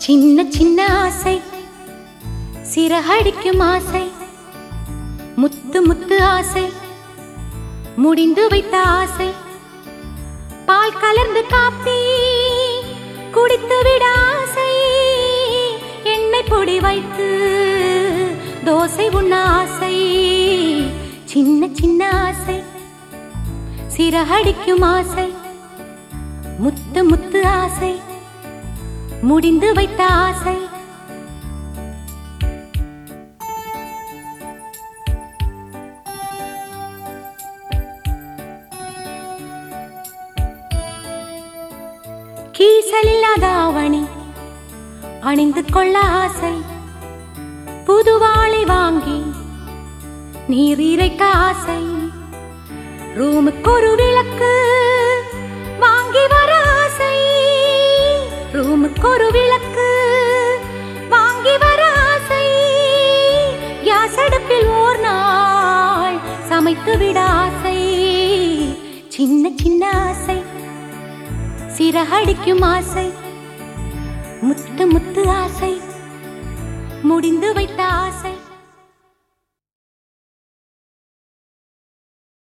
சின்ன சின்ன ஆசை சிறகடிக்கும் ஆசை முத்து முத்து ஆசை முடிந்து வைத்த ஆசை பால் கலர்ந்து காப்பி குடித்து விட ஆசை எண்ணெய் பொடி வைத்து தோசை உண்ண ஆசை சின்ன சின்ன ஆசை சிறகடிக்கும் ஆசை முத்து முத்து ஆசை முடிந்து வைத்த ஆசை கீசலில்லாத ஆவணி அணிந்து கொள்ள ஆசை புதுவாளை வாங்கி நீர் இறைக்க ஆசை ரூமுக்கு ஒரு விளக்கு வாங்கி வர ஆசை ரூமுக்கு ஒரு விளக்கு வாங்கி வர ஆசை கேஸ் அடுப்பில் ஓர் நாள் சமைத்து விட ஆசை சின்ன சின்ன ஆசை சிறகடிக்கும் ஆசை முத்து முத்து ஆசை முடிந்து வைத்த ஆசை